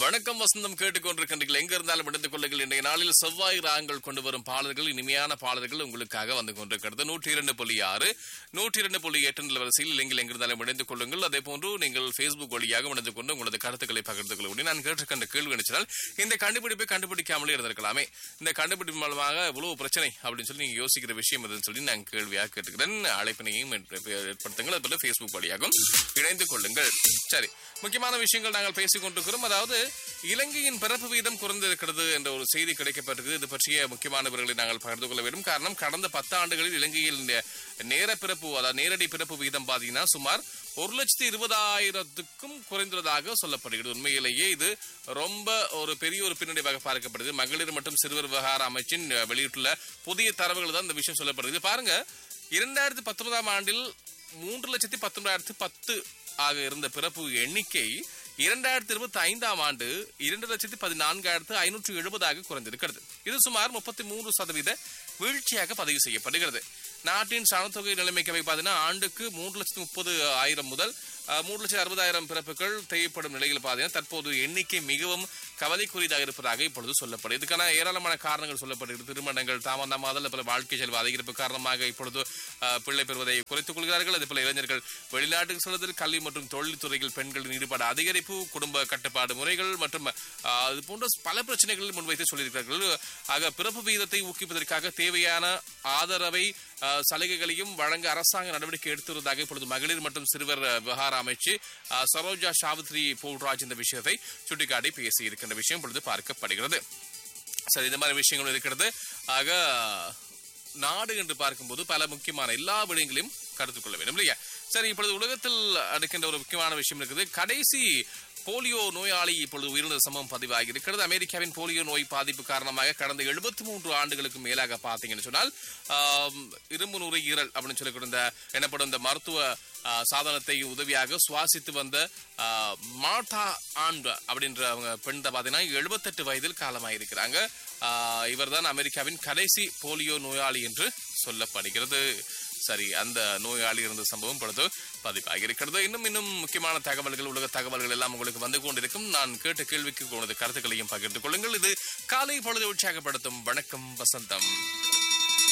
வணக்கம் வசந்தம் கேட்டுக்கொண்டிருக்கின்றீர்கள் எங்க இருந்தாலும் இணைந்து கொள்ளுங்கள் இன்றைய நாளில் செவ்வாய் ராகங்கள் கொண்டு வரும் பாடல்கள் இனிமையான பாடல்கள் உங்களுக்காக வந்து கொண்டிருக்கிறது நூற்றி இரண்டு புள்ளி ஆறு நூற்றி இரண்டு புள்ளி எட்டு நிலவரிசையில் நீங்கள் எங்கிருந்தாலும் இணைந்து கொள்ளுங்கள் அதே போன்று நீங்கள் ஃபேஸ்புக் வழியாக இணைந்து கொண்டு உங்களது கருத்துக்களை பகிர்ந்து கொள்ள முடியும் நான் கேட்டிருக்கின்ற கேள்வி நினைச்சால் இந்த கண்டுபிடிப்பை கண்டுபிடிக்காமலே இருந்திருக்கலாமே இந்த கண்டுபிடிப்பு மூலமாக இவ்வளவு பிரச்சனை அப்படின்னு சொல்லி நீங்க யோசிக்கிற விஷயம் எதுன்னு சொல்லி நான் கேள்வியாக கேட்டுக்கிறேன் அழைப்பினையும் ஏற்படுத்துங்கள் அதுபோல ஃபேஸ்புக் வழியாகவும் இணைந்து கொள்ளுங்கள் சரி முக்கியமான விஷயங்கள் நாங்கள் பேசிக் கொண்டிருக்கிறோம் அதாவது இலங்கையின் பிறப்பு வீதம் குறைந்திருக்கிறது என்ற ஒரு செய்தி கிடைக்கப்பட்டிருக்கு இது பற்றிய முக்கியமான விவரங்களை நாங்கள் பகிர்ந்து கொள்ள வேண்டும் காரணம் கடந்த பத்து ஆண்டுகளில் இலங்கையில் நே- நேர பிறப்பு அதாவது நேரடி பிறப்பு வீதம் பார்த்தீங்கன்னா சுமார் ஒரு லட்சத்தி இருபதாயிரத்துக்கும் குறைந்துள்ளதாக சொல்லப்படுகிறது உண்மையிலேயே இது ரொம்ப ஒரு பெரிய ஒரு பின்னடைவாக பார்க்கப்படுது மகளிர் மற்றும் சிறுவர் விவகார அமைச்சின் அஹ், வெளியிட்டுள்ள புதிய தரவுகள் தான் இந்த விஷயம் சொல்லப்படுது பாருங்க இரண்டாயிரத்தி பத்தொன்பதாம் ஆண்டில் மூன்று லட்சத்தி பத்தொன்பதாயிரத்தி பத்து ஆக இருந்த பிறப்பு எண்ணிக்கை இரண்டாயிரத்தி இருபத்தி ஐந்தாம் ஆண்டு இரண்டு லட்சத்தி பதினான்காயிரத்து ஐநூற்று எழுபதாக குறைந்திருக்கிறது இது சுமார் முப்பத்தி மூன்று சதவீத வீழ்ச்சியாக பதிவு செய்யப்படுகிறது நாட்டின் சனத்தொகை நிலைமைக்கு பார்த்தீங்கன்னா ஆண்டுக்கு மூன்று லட்சத்தி முப்பது ஆயிரம் முதல் அஹ், மூன்று லட்சத்தி அறுபதாயிரம் பிறப்புகள் தேவைப்படும் நிலையில் பார்த்தீங்கன்னா தற்போது எண்ணிக்கை மிகவும் கவலைக்குரியதாக இருப்பதாக இப்பொழுது சொல்லப்படுது இதுக்கான ஏராளமான காரணங்கள் சொல்லப்படுகிறது திருமணங்கள் தாமதமாதல் பல வாழ்க்கை செல்வ அதிகரிப்பு காரணமாக இப்பொழுது அஹ், பிள்ளை பெறுவதை குறைத்துக் கொள்கிறார்கள் அதே போல இளைஞர்கள் வெளிநாட்டுக்கு செல்வதில் கல்வி மற்றும் தொழில்துறையில் பெண்களின் ஈடுபாடு அதிகரிப்பு குடும்ப கட்டுப்பாடு முறைகள் மற்றும் அஹ், அது போன்ற பல பிரச்சனைகள் முன்வைத்து சொல்லியிருக்கிறார்கள் ஆக பிறப்பு விகிதத்தை ஊக்குவிப்பதற்காக தேவையான ஆதரவை அஹ், சலுகைகளையும் வழங்க அரசாங்க நடவடிக்கை எடுத்து வருவதாக இப்பொழுது மகளிர் மற்றும் சிறுவர் அஹ், விவகார அமைச்சு அஹ், சரோஜா சாவித்ரி போல்ராஜ் இந்த விஷயத்தை சுட்டிக்காட்டி பேசி இருக்கின்ற விஷயம் இப்பொழுது பார்க்கப்படுகிறது சரி இந்த மாதிரி விஷயங்கள் இருக்கிறது ஆக நாடு என்று பார்க்கும்போது பல முக்கியமான எல்லா விடயங்களையும் கருத்தில் கொள்ள வேண்டும் இல்லையா சரி இப்பொழுது உலகத்தில் அடுக்கின்ற ஒரு முக்கியமான விஷயம் இருக்குது கடைசி போலியோ நோயாளி இப்பொழுது உயிரிழந்த சம்பவம் பதிவாகி இருக்கிறது அமெரிக்காவின் போலியோ நோய் பாதிப்பு காரணமாக கடந்த எழுபத்தி மூன்று ஆண்டுகளுக்கு மேலாக பார்த்தீங்கன்னு சொன்னால் ஆம், இரும்பு நுரையீரல் அப்படின்னு சொல்லக்கூடிய இந்த எனப்படும் இந்த மருத்துவ ஆ, சாதனத்தை உதவியாக சுவாசித்து வந்த ஆ, மார்டா ஆண்ட் அப்படின்ற அவங்க பெண் பார்த்தீங்கன்னா எழுபத்தெட்டு வயதில் காலமாயிருக்கிறாங்க இவர் தான் அமெரிக்காவின் கடைசி போலியோ நோயாளி என்று சொல்லப்படுகிறது சரி அந்த நோயாளி இருந்த சம்பவம் பொழுது பதிவாகி இருக்கிறது இன்னும் இன்னும் முக்கியமான தகவல்கள் உலக தகவல்கள் எல்லாம் உங்களுக்கு வந்து கொண்டிருக்கும் நான் கேட்ட கேள்விக்கு உங்களது கருத்துக்களையும் பகிர்ந்து கொள்ளுங்கள் இது காலை பொழுது உற்சாகப்படுத்தும் வணக்கம் வசந்தம்